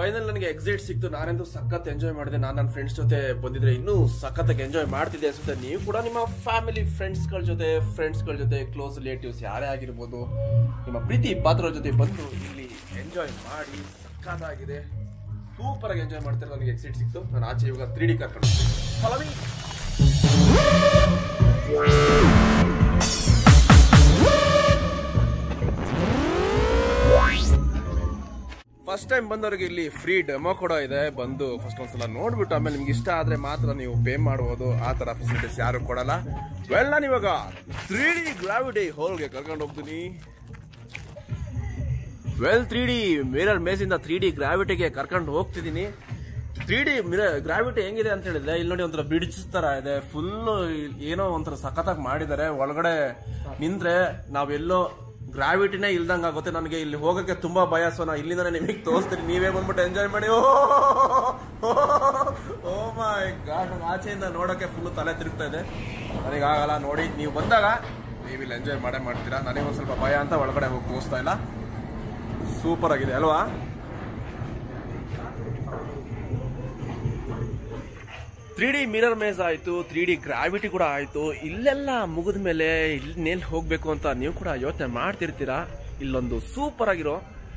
Final ನನಗೆ exit ಸಿಕ್ತು ನಾನಂತೂ ಸಖತ್ ಎಂಜಾಯ್ ಮಾಡಿದೆ ನಾನು ನನ್ನ ಫ್ರೆಂಡ್ಸ್ ಜೊತೆ ಬಂದಿದ್ರೆ ಇನ್ನೂ ಸಖತ್ತಾಗಿ ಎಂಜಾಯ್ ಮಾಡ್ತಿದ್ದೆ ಅನ್ಸುತ್ತೆ ನೀವು ಕೂಡ ನಿಮ್ಮ ಫ್ಯಾಮಿಲಿ ಫ್ರೆಂಡ್ಸ್ಗಳ ಜೊತೆ ಫ್ರೆಂಡ್ಸ್ಗಳ ಜೊತೆ ಕ್ಲೋಸ್ ರಿಲೇಟಿವ್ಸ್ ಯಾರೇ ಆಗಿರ್ಬೋದು ನಿಮ್ಮ ಪ್ರೀತಿ ಪಾತ್ರರ ಜೊತೆ ಬಂದು ಇಲ್ಲಿ ಎಂಜಾಯ್ ಮಾಡಿ ಸಖತ್ತಾಗಿದೆ ಸೂಪರ್ ಆಗಿ ಎಂಜಾಯ್ ಮಾಡ್ತಾರೆ ನನಗೆ ಎಕ್ಸಿಟ್ ಸಿಕ್ತು ನಾನು ಆಚೆ ಇವಾಗ ತ್ರೀ ಡಿ ಕರ್ಕೊಂಡು Follow me. ಫಸ್ಟ್ ಟೈಮ್ ಬಂದವರಿಗೆ ಇಲ್ಲಿ ಫ್ರೀ ಡೆಮೋ ಕೂಡ ಇದೆ ಬಂದು ಫಸ್ಟ್ ಒಂದ್ಸಲ ನೋಡ್ಬಿಟ್ಟು ಆಮೇಲೆ ನಿಮ್ಗೆ ಇಷ್ಟ ಆದ್ರೆ ಮಾತ್ರ ನೀವು ಪೇ ಮಾಡ್ಬೋದು ಆ ತರ ಫೆಸಿಲಿಟೀಸ್ ಯಾರು ಕೊಡಲ್ಲ ವೆಲ್ ನಾನು ಇವಾಗ ತ್ರೀ ಡಿ ಗ್ರಾವಿಟಿ ಹೋಲ್ಗೆ ಕರ್ಕೊಂಡು ಹೋಗ್ತೀನಿ ವೆಲ್ ತ್ರೀ ಡಿ ಮಿರರ್ ಮೇಸಿಂದ ತ್ರೀ ಡಿ ಗ್ರಾವಿಟಿಗೆ ಕರ್ಕೊಂಡು ಹೋಗ್ತಿದ್ದೀನಿ ತ್ರೀ ಡಿ ಮಿರರ್ ಗ್ರಾವಿಟಿ ಹೆಂಗಿದೆ ಅಂತ ಹೇಳಿದ್ರೆ ಇಲ್ಲಿ ನೋಡಿ ಒಂಥರ ಬ್ರಿಡ್ಜ್ ತರ ಇದೆ ಫುಲ್ ಏನೋ ಒಂಥರ ಸಖತ್ತಾಗಿ ಮಾಡಿದ್ದಾರೆ ಒಳಗಡೆ ನಿಂತ್ರೆ ನಾವೆಲ್ಲೋ ಗ್ರಾವಿಟಿನೇ ಇಲ್ದಂಗ ಆಗುತ್ತೆ ನನಗೆ ಇಲ್ಲಿ ಹೋಗಕ್ಕೆ ತುಂಬಾ ಭಯ ಸೊ ನಾ ಇಲ್ಲಿಂದನೇ ನಿಮಗೆ ತೋರಿಸ್ತೀನಿ ನೀವೇ ಬಂದ್ಬಿಟ್ಟು ಎಂಜಾಯ್ ಮಾಡಿ ಓ ಮೈ ಗಾಡ್ ನಾನು ಆಚೆಯಿಂದ ನೋಡೋಕೆ ಫುಲ್ ತಲೆ ತಿರುಗ್ತಾ ಇದೆ ನನಗಾಗಲ್ಲ ನೋಡಿ ನೀವು ಬಂದಾಗ ನೀವು ಇಲ್ಲಿ ಎಂಜಾಯ್ ಮಾಡೇ ಮಾಡ್ತೀರಾ ನನಗೆ ಒಂದು ಸ್ವಲ್ಪ ಭಯ ಅಂತ ಒಳಗಡೆ ಹೋಗಿ ತೋರಿಸ್ತಾ ಇಲ್ಲ ಸೂಪರ್ ಆಗಿದೆ ಅಲ್ವಾ ತ್ರೀ ಡಿ ಮಿರರ್ ಮೇಸ್ ಆಯ್ತು ತ್ರೀ ಡಿ ಗ್ರಾವಿಟಿ ಕೂಡ ಆಯ್ತು ಇಲ್ಲೆಲ್ಲ ಮುಗಿದ ಮೇಲೆ ಇನ್ನೆಲ್ಲಿ ಹೋಗ್ಬೇಕು ಅಂತ ನೀವು ಕೂಡ ಯೋಚನೆ ಮಾಡ್ತಿರ್ತೀರಾ ಇಲ್ಲೊಂದು ಸೂಪರ್ ಆಗಿರೋ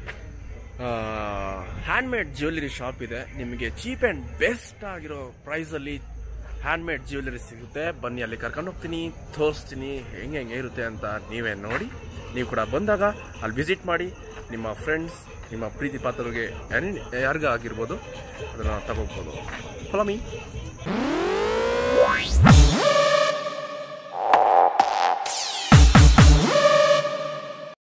ಹ್ಯಾಂಡ್ ಮೇಡ್ ಜ್ಯುವೆಲರಿ ಶಾಪ್ ಇದೆ ನಿಮಗೆ ಚೀಪ್ ಅಂಡ್ ಬೆಸ್ಟ್ ಆಗಿರೋ ಪ್ರೈಸ್ ಅಲ್ಲಿ ಹ್ಯಾಂಡ್ ಮೇಡ್ ಜ್ಯುವೆಲರಿ ಸಿಗುತ್ತೆ ಬನ್ನಿ ಅಲ್ಲಿ ಕರ್ಕೊಂಡು ಹೋಗ್ತೀನಿ ತೋರಿಸ್ತೀನಿ ಹೆಂಗೆ ಹೆಂಗೆ ಇರುತ್ತೆ ಅಂತ ನೀವೇ ನೋಡಿ ನೀವು ಕೂಡ ಬಂದಾಗ ಅಲ್ಲಿ ವಿಸಿಟ್ ಮಾಡಿ ನಿಮ್ಮ ಫ್ರೆಂಡ್ಸ್ ನಿಮ್ಮ ಪ್ರೀತಿ ಪಾತ್ರರಿಗೆ ಯಾರಿಗಾಗಿರ್ಬೋದು ಅದನ್ನು ತಗೋಬೋದು ಫಾಲೋ ಮೀ